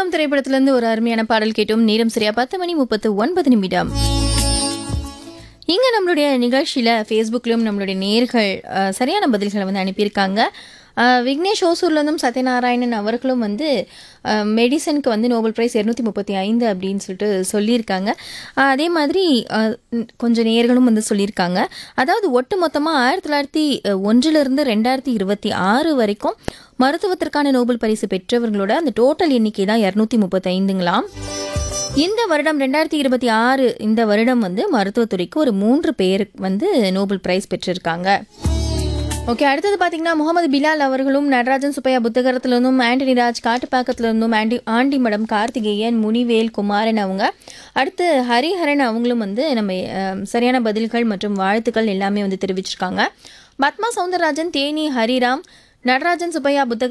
சத்திரம் திரைப்படத்திலிருந்து ஒரு அருமையான பாடல் கேட்டோம் நேரம் சரியா பத்து மணி முப்பத்து ஒன்பது நிமிடம் இங்க நம்மளுடைய நிகழ்ச்சியில ஃபேஸ்புக்லயும் நம்மளுடைய நேர்கள் அஹ், சரியான பதில்களை வந்து அனுப்பியிருக்காங்க அஹ், விக்னேஷ் ஓசூர்லேருந்தும் சத்யநாராயணன் அவர்களும் வந்து அஹ், மெடிசனுக்கு வந்து நோபல் பிரைஸ் இரநூத்தி முப்பத்தி ஐந்து அப்படின்னு சொல்லிட்டு சொல்லியிருக்காங்க அஹ், அதே மாதிரி அஹ், ம், கொஞ்சம் நேர்களும் வந்து சொல்லியிருக்காங்க அதாவது ஒட்டு மொத்தமாக ஆயிரத்தி தொள்ளாயிரத்தி ஒன்றிலிருந்து ரெண்டாயிரத்தி இருபத்தி ஆறு வரைக்கும் மருத்துவத்திற்கான நோபல் பரிசு பெற்றவர்களோட அந்த டோட்டல் எண்ணிக்கை தான் இரநூத்தி முப்பத்தைந்துங்களாம் இந்த வருடம் ரெண்டாயிரத்தி இருபத்தி ஆறு இந்த வருடம் வந்து மருத்துவத்துறைக்கு ஒரு மூன்று பேர் வந்து நோபல் பிரைஸ் பெற்றிருக்காங்க ஓகே அடுத்தது பார்த்தீங்கன்னா முகமது பிலால் அவர்களும் நடராஜன் சுப்பையா புத்தகரத்துலேருந்தும் ஆண்டனி ராஜ் காட்டுப்பாக்கத்துலேருந்தும் ஆண்டி ஆண்டிமடம் கார்த்திகேயன் முனிவேல் குமாரன் அவங்க அடுத்து ஹரிஹரன் அவங்களும் வந்து நம்ம அஹ், சரியான பதில்கள் மற்றும் வாழ்த்துக்கள் எல்லாமே வந்து தெரிவிச்சிருக்காங்க பத்மா சவுந்தரராஜன் தேனி ஹரிராம் நடராஜன் சுப்பையா புத்தக